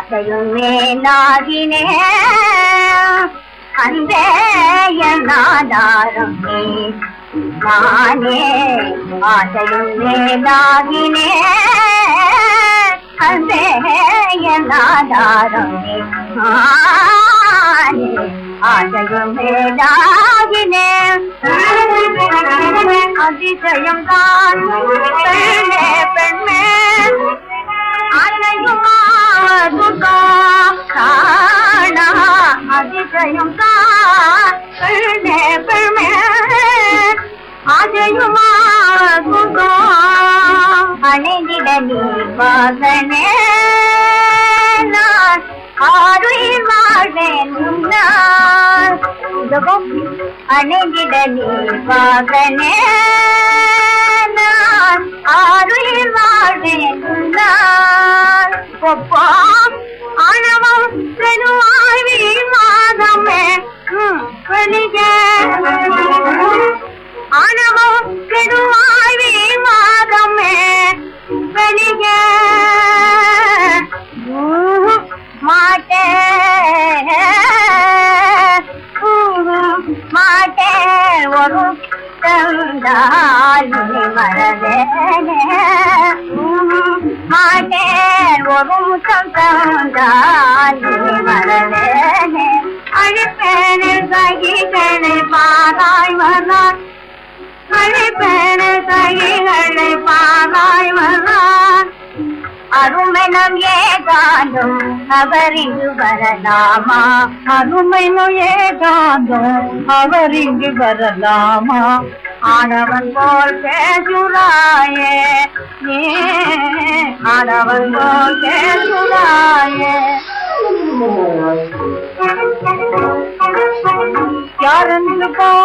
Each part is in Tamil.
ஆசையும் மேலாகினே அன்பே என் ஆதாரம் நீ நானே ஆசையும் மேலாகினே அன்பே என் ஆதாரம் நீ நானே ஆசையும் மேலாகினே அதிசயம் தான் பெண்ணே பெண்ணே அன்னையுமா துர்கா காணா அதிசயம் தான் பெண்ணே பெண்ணே ஆசையுமா துர்கா அணைந்திட நீ மகனே நான் ஆறுயில் வாழ்வேன் நான் அணைந்திட நீ மகனே நான் ஆறுயில் வாழ்வேன் நான் ஒப்பாம் ஆணவம் பெருவாழ்வி மாதமே ம், வெளியே ஆணவம் பெருவாழ்வி மாதமே வெளியே ஊஹும் மாட்டேன் ஊஹும் மாட்டேன் ஒரு தந்தால் நீ மறவேனே ஊஹும் மாட்டேன் ஒரு முத்தம் தந்தால் நீ மறவேனே அழைப்பேனே சகிகளை பாராய் வரான் அழைப்பேன சகிகளை பாராய் வரான் அருமெனம் ஏகாந்தும் அவர் இங்கு வரலாமா அருமைனும் ஏகாந்தம் அவர் இங்கு வரலாமா ஆனவன் போல் பேசுறாயே நீ ஆனவன் போல் பேசுறாயே யாரென்று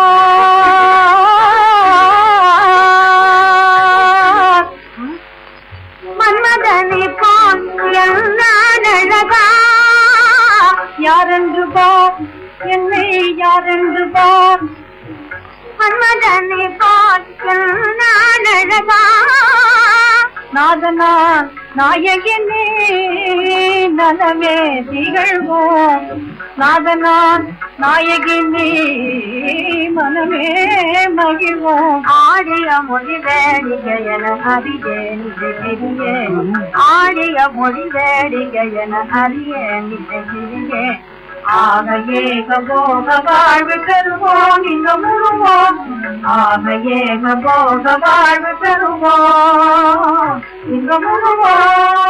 பார் மன்மதனை போல் எல்லாம் அழகா யாரென்று பார் என்னை யாரென்று பார் மன்மதனை போல் எல்லாம் அழகா நாதனார் நாயகனே நலமே திகழ்வோம் நாதனார் நாயகினே மனமே மகிழ்வோம் ஆடிய மொழி வேடிக என அறியே நிஜ கிரியே ஆடிய மொழி வேடிக என அறியே நிஜ கிரியே ஆக ஏக போக வாழ்வு பெறுவோம் இங்க முழுவோம் ஆக ஏக போக வாழ்வு பெறுவோம் இங்க முழுவோம்